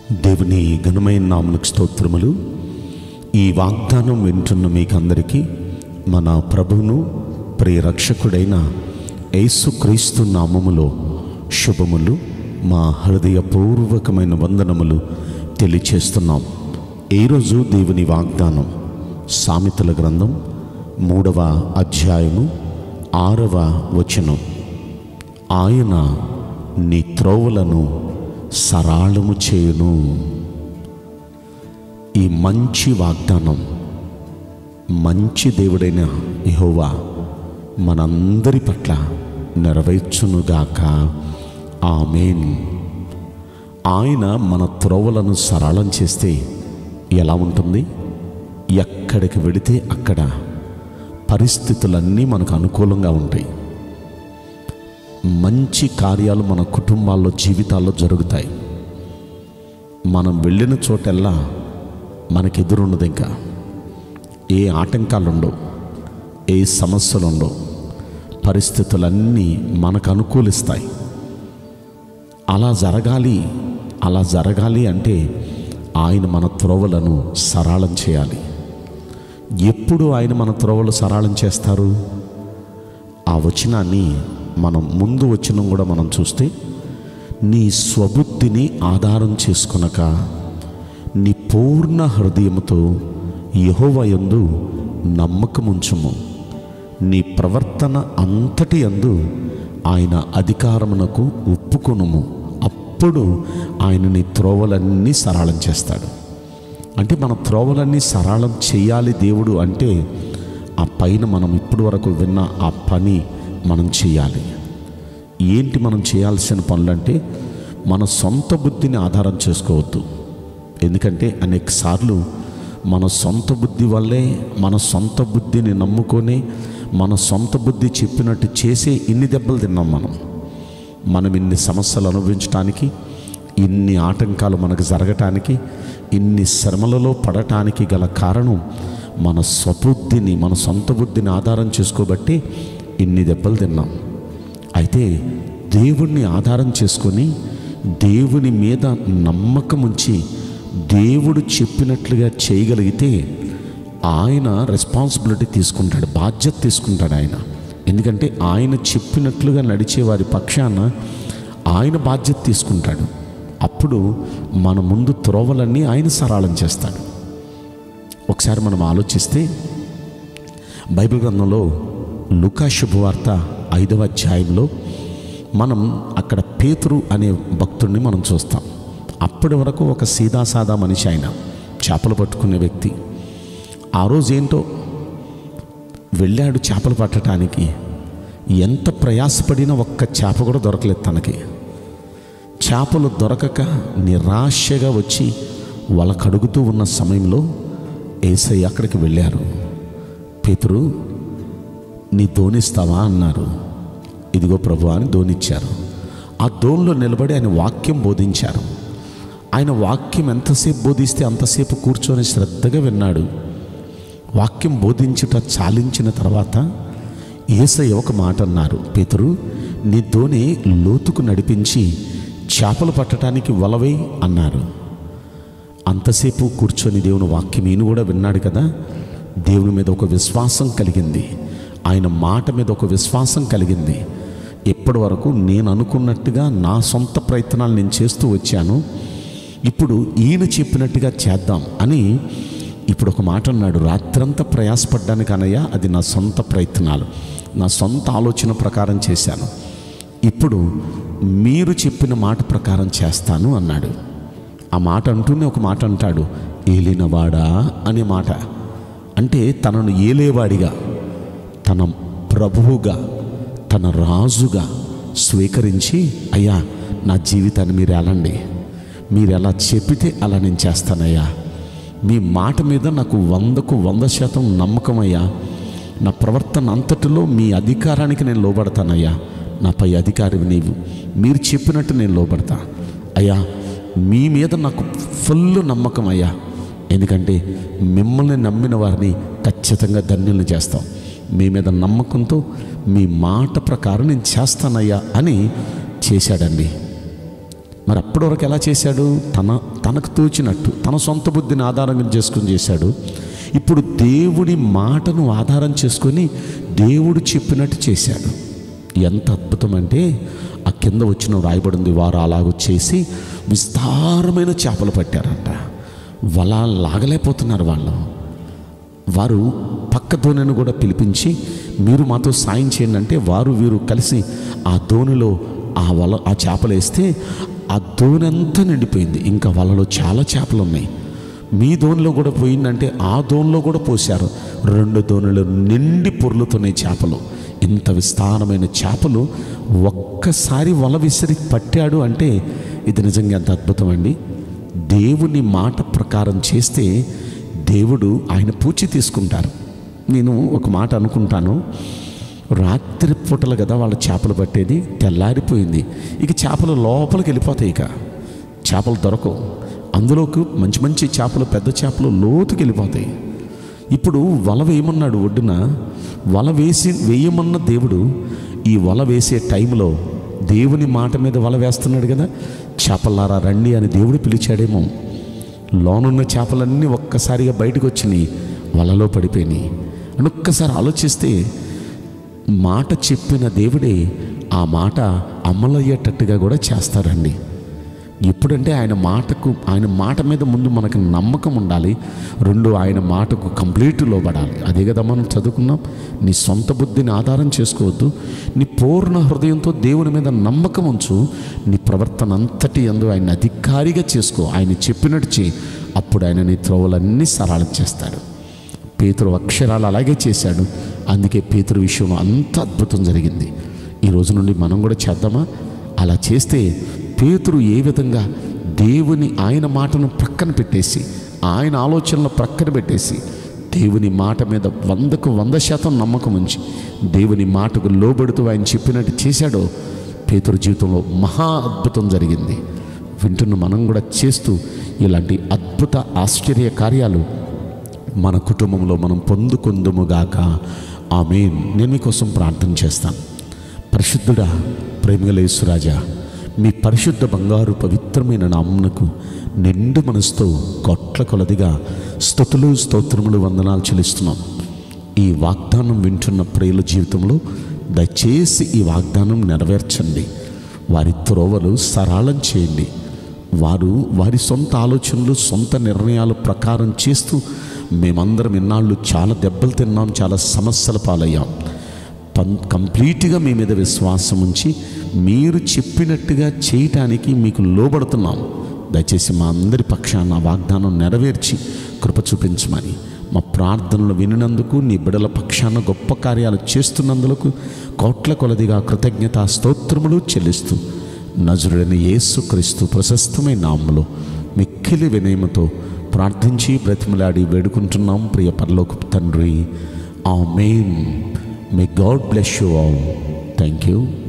దేవుని ఘనమైన నామలకు స్తోత్రములు ఈ వాగ్దానం వింటున్న మీకందరికీ మన ప్రభువును ప్రియరక్షకుడైన యేసుక్రీస్తు నామములో శుభములు మా హృదయపూర్వకమైన వందనములు తెలియచేస్తున్నాం ఈరోజు దేవుని వాగ్దానం సామెతల గ్రంథం మూడవ అధ్యాయము ఆరవ వచనం ఆయన నీ త్రోవలను సరాళము చేయును ఈ మంచి వాగ్దానం మంచి దేవుడైన యెహోవా మనందరి పట్ల నెరవేర్చునుగాక ఆమెన్ ఆయన మన త్రోవలను సరళం చేస్తే ఎలా ఉంటుంది ఎక్కడికి వెడితే అక్కడ పరిస్థితులన్నీ మనకు అనుకూలంగా ఉంటాయి మంచి కార్యాలు మన కుటుంబాల్లో జీవితాల్లో జరుగుతాయి మనం వెళ్ళిన చోటెల్లా మనకి ఎదురున్నది ఇంకా ఏ ఆటంకాలు ఉండవు ఏ సమస్యలు ఉండవు పరిస్థితులన్నీ మనకు అనుకూలిస్తాయి అలా జరగాలి అలా జరగాలి అంటే ఆయన మన త్రోవలను సరళం చేయాలి ఎప్పుడు ఆయన మన త్రోవలు సరళం చేస్తారు ఆ వచనాన్ని మనం ముందు వచనం కూడా మనం చూస్తే నీ స్వబుద్ధిని ఆధారం చేసుకొనక నీ పూర్ణ హృదయముతో యహోవయందు నమ్మకముంచుము నీ ప్రవర్తన అంతటి యందు ఆయన అధికారమునకు ఒప్పుకొనుము అప్పుడు ఆయన నీ త్రోవలన్నీ సరళం చేస్తాడు అంటే మన త్రోవలన్నీ సరళం చేయాలి దేవుడు అంటే ఆ పైన మనం ఇప్పటి వరకు విన్న ఆ పని మనం చేయాలి ఏంటి మనం చేయాల్సిన పనులంటే మన సొంత బుద్ధిని ఆధారం చేసుకోవద్దు ఎందుకంటే అనేక సార్లు మన సొంత బుద్ధి వల్లే మన సొంత బుద్ధిని నమ్ముకొని మన సొంత బుద్ధి చెప్పినట్టు చేసే ఇన్ని దెబ్బలు తిన్నాం మనం మనం ఇన్ని సమస్యలు అనుభవించడానికి ఇన్ని ఆటంకాలు మనకు జరగటానికి ఇన్ని శ్రమలలో పడటానికి గల కారణం మన స్వబుద్ధిని మన సొంత బుద్ధిని ఆధారం చేసుకోబట్టి ఇన్ని దెబ్బలు తిన్నాం అయితే దేవుణ్ణి ఆధారం చేసుకొని దేవుని మీద నమ్మకం ఉంచి దేవుడు చెప్పినట్లుగా చేయగలిగితే ఆయన రెస్పాన్సిబిలిటీ తీసుకుంటాడు బాధ్యత తీసుకుంటాడు ఆయన ఎందుకంటే ఆయన చెప్పినట్లుగా నడిచే వారి పక్షాన ఆయన బాధ్యత తీసుకుంటాడు అప్పుడు మన ముందు త్రోవలన్నీ ఆయన సరళం చేస్తాడు ఒకసారి మనం ఆలోచిస్తే బైబిల్ గ్రంథంలో లుకా శుభవార్త ఐదవ అధ్యాయంలో మనం అక్కడ పేతురు అనే భక్తుడిని మనం చూస్తాం అప్పటి వరకు ఒక సీదాసాదా మనిషి ఆయన చేపలు పట్టుకునే వ్యక్తి ఆ రోజు ఏంటో వెళ్ళాడు చేపలు పట్టడానికి ఎంత ప్రయాసపడినా ఒక్క చేప కూడా దొరకలేదు తనకి చేపలు దొరకక నిరాశగా వచ్చి వాళ్ళ కడుగుతూ ఉన్న సమయంలో ఏసయ్య అక్కడికి వెళ్ళారు పేతురు నీ దోనిస్తావా అన్నారు ఇదిగో ప్రభు అని దోనిచ్చారు ఆ దోన్లో నిలబడి ఆయన వాక్యం బోధించారు ఆయన వాక్యం ఎంతసేపు బోధిస్తే అంతసేపు కూర్చొని శ్రద్ధగా విన్నాడు వాక్యం బోధించుట చాలించిన తర్వాత ఏసయ్య ఒక మాట అన్నారు పేతురు నీ ధోని లోతుకు నడిపించి చేపలు పట్టడానికి వలవై అన్నారు అంతసేపు కూర్చొని దేవుని వాక్యం ఈయన కూడా విన్నాడు కదా దేవుని మీద ఒక విశ్వాసం కలిగింది ఆయన మాట మీద ఒక విశ్వాసం కలిగింది ఇప్పటి వరకు నేను అనుకున్నట్టుగా నా సొంత ప్రయత్నాలు నేను చేస్తూ వచ్చాను ఇప్పుడు ఈయన చెప్పినట్టుగా చేద్దాం అని ఇప్పుడు ఒక మాట అన్నాడు రాత్రంతా ప్రయాసపడ్డానికి అనయ్యా అది నా సొంత ప్రయత్నాలు నా సొంత ఆలోచన ప్రకారం చేశాను ఇప్పుడు మీరు చెప్పిన మాట ప్రకారం చేస్తాను అన్నాడు ఆ మాట అంటూనే ఒక మాట అంటాడు ఏలినవాడా అనే మాట అంటే తనను ఏలేవాడిగా తన ప్రభువుగా తన రాజుగా స్వీకరించి అయ్యా నా జీవితాన్ని మీరు ఎలాండి మీరు ఎలా చెప్పితే అలా నేను చేస్తానయ్యా మీ మాట మీద నాకు వందకు వంద శాతం నమ్మకం అయ్యా నా ప్రవర్తన అంతటిలో మీ అధికారానికి నేను లోబడతానయ్యా నాపై అధికారి నీవు మీరు చెప్పినట్టు నేను లోబడతా అయ్యా మీ మీద నాకు ఫుల్ నమ్మకం అయ్యా ఎందుకంటే మిమ్మల్ని నమ్మిన వారిని ఖచ్చితంగా ధన్యుల్ని చేస్తాం మీ మీద నమ్మకంతో మీ మాట ప్రకారం నేను చేస్తానయ్యా అని చేశాడండి మరి అప్పటి వరకు ఎలా చేశాడు తన తనకు తోచినట్టు తన సొంత బుద్ధిని ఆధారంగా చేసుకుని చేశాడు ఇప్పుడు దేవుడి మాటను ఆధారం చేసుకొని దేవుడు చెప్పినట్టు చేశాడు ఎంత అద్భుతం అంటే ఆ కింద వచ్చిన రాయబడింది వారు అలాగ చేసి విస్తారమైన చేపలు పట్టారంట వల లాగలేకపోతున్నారు వాళ్ళు వారు పక్క దోణిని కూడా పిలిపించి మీరు మాతో సాయం చేయండి అంటే వారు వీరు కలిసి ఆ దోణిలో ఆ వల ఆ చేపలు వేస్తే ఆ దోణి అంతా నిండిపోయింది ఇంకా వలలో చాలా చేపలు ఉన్నాయి మీ దోణిలో కూడా పోయిందంటే ఆ దోణిలో కూడా పోశారు రెండు దోణులు నిండి పొర్లుతున్నాయి చేపలు ఇంత విస్తారమైన చేపలు ఒక్కసారి వల విసిరి పట్టాడు అంటే ఇది నిజంగా ఎంత అద్భుతం అండి దేవుని మాట ప్రకారం చేస్తే దేవుడు ఆయన పూచి తీసుకుంటారు నేను ఒక మాట అనుకుంటాను రాత్రి పూటలు కదా వాళ్ళ చేపలు పట్టేది తెల్లారిపోయింది ఇక చేపలు లోపలికి వెళ్ళిపోతాయి ఇక చేపలు దొరకవు అందులోకి మంచి మంచి చేపలు పెద్ద చేపలు లోతుకి వెళ్ళిపోతాయి ఇప్పుడు వల వేయమన్నాడు ఒడ్డున వల వేసి వేయమన్న దేవుడు ఈ వల వేసే టైంలో దేవుని మాట మీద వల వేస్తున్నాడు కదా చేపలారా రండి అని దేవుడు పిలిచాడేమో లోనున్న చేపలన్నీ ఒక్కసారిగా బయటకు వచ్చినాయి వలలో పడిపోయినాయి అని ఒక్కసారి ఆలోచిస్తే మాట చెప్పిన దేవుడే ఆ మాట అమలయ్యేటట్టుగా కూడా చేస్తారండి ఎప్పుడంటే ఆయన మాటకు ఆయన మాట మీద ముందు మనకు నమ్మకం ఉండాలి రెండు ఆయన మాటకు కంప్లీట్ లోబడాలి అదే కదా మనం చదువుకున్నాం నీ సొంత బుద్ధిని ఆధారం చేసుకోవద్దు నీ పూర్ణ హృదయంతో దేవుని మీద నమ్మకం ఉంచు నీ ప్రవర్తన అంతటి అందు ఆయన అధికారిగా చేసుకో ఆయన చెప్పినట్టు చేయి అప్పుడు ఆయన నీ త్రోవలన్నీ సరళం చేస్తాడు పేతురు అక్షరాలు అలాగే చేశాడు అందుకే పేతురు విషయంలో అంత అద్భుతం జరిగింది ఈ రోజు నుండి మనం కూడా చేద్దామా అలా చేస్తే పేతురు ఏ విధంగా దేవుని ఆయన మాటను ప్రక్కన పెట్టేసి ఆయన ఆలోచనలు ప్రక్కన పెట్టేసి దేవుని మాట మీద వందకు వంద శాతం నమ్మకం ఉంచి దేవుని మాటకు లోబడుతూ ఆయన చెప్పినట్టు చేశాడో పేతురు జీవితంలో మహా అద్భుతం జరిగింది వింటున్న మనం కూడా చేస్తూ ఇలాంటి అద్భుత ఆశ్చర్య కార్యాలు మన కుటుంబంలో మనం పొందుకుందుముగాక ఆమె నేను మీకోసం ప్రార్థన చేస్తాను పరిశుద్ధుడా ప్రేమగలేశ్వరాజా మీ పరిశుద్ధ బంగారు పవిత్రమైన నామునకు నిండు మనసుతో కొట్ల కొలదిగా స్థుతులు స్తోత్రములు వందనాలు చెల్లిస్తున్నాం ఈ వాగ్దానం వింటున్న ప్రియుల జీవితంలో దయచేసి ఈ వాగ్దానం నెరవేర్చండి వారి త్రోవలు సరళం చేయండి వారు వారి సొంత ఆలోచనలు సొంత నిర్ణయాల ప్రకారం చేస్తూ మేమందరం ఇన్నాళ్ళు చాలా దెబ్బలు తిన్నాం చాలా సమస్యల పాలయ్యాం పం కంప్లీట్గా మీ మీద విశ్వాసం ఉంచి మీరు చెప్పినట్టుగా చేయటానికి మీకు లోబడుతున్నాం దయచేసి మా అందరి పక్షాన ఆ వాగ్దానం నెరవేర్చి కృప చూపించమని మా ప్రార్థనలు వినినందుకు నీ బిడల పక్షాన గొప్ప కార్యాలు చేస్తున్నందులకు కోట్ల కొలదిగా కృతజ్ఞత స్తోత్రములు చెల్లిస్తూ నజరుడైన యేసుక్రీస్తు ప్రశస్తమైన నామములో మిక్కిలి వినయముతో ప్రార్థించి బ్రతిమలాడి వేడుకుంటున్నాం ప్రియ పరలోక తండ్రి amen may God bless you all thank you